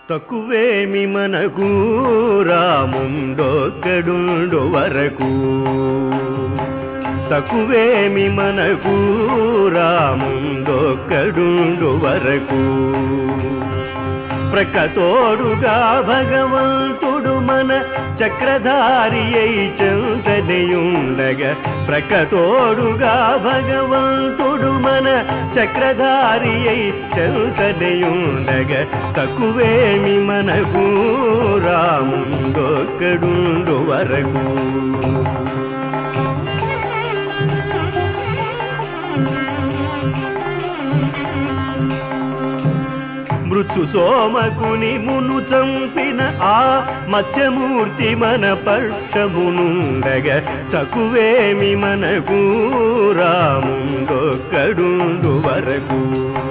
తక్కువేమి మనకు రాముండొక్కడుండు వరకు తక్కువేమి మనకు రాముండొక్కడుండు వరకు ప్రకతోడుగా భగవంతుడు మన చక్రధారి అయి చందనయుండగా ప్రకతోడుగా భగవంతుడు మన చక్రధారి అయి చందనయుండగా తక్కువేమి మనకు రాముండొక్కడుండు వరకు మృత్యు సోమకుని మును చంపిన ఆ మత్స్యమూర్తి మన పక్షమునుండగ తక్కువేమి మనకు రాముండొక్కడుండు వరకు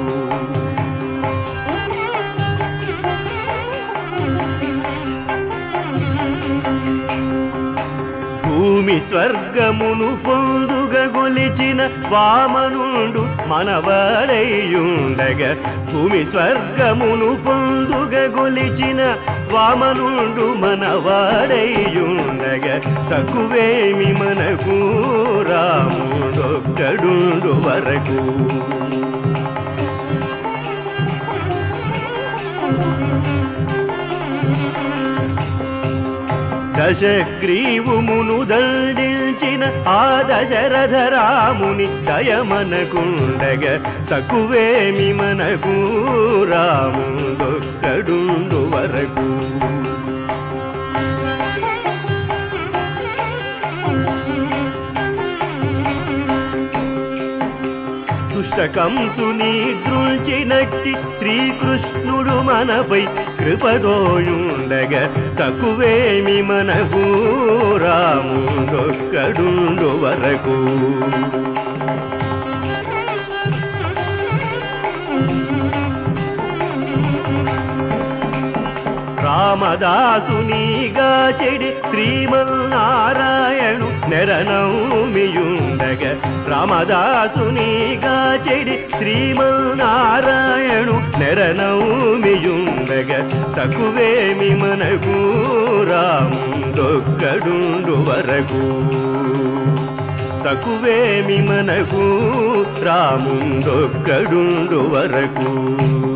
భూమి స్వర్గమును పొందుగ గొలిచిన వామనుండు మనవడయ్యుండగ భూమి స్వర్గమును పొందుగ గొలిచిన వామనుండు మనవాడయ్యుండగ తక్కువేమి మనకు రాముడొక్కడుండు వరకు దశగ్రీవుమును దండించిన ఆ దశరథ రాముని దయమనకుండగ తక్కువేమి మనకు రాముడొక్కడుండు వరకు దుష్టకంసుని దృంచినట్టి శ్రీకృష్ణుడు మనపై కృపదోయుండగ తక్కువేమి మనకు రాముడొక్కడుండు వరకు రామదాసునిగా చెడి శ్రీమన్నారాయణు నెరనౌమియుండగ రామదాసునిగా చెడి శ్రీమన్నారాయణు నెరనౌమియుండగ తక్కువేమి మనకు రాముడొక్కడుండు వరకు తక్కువేమి మనకు రాముండొక్కడుండు వరకు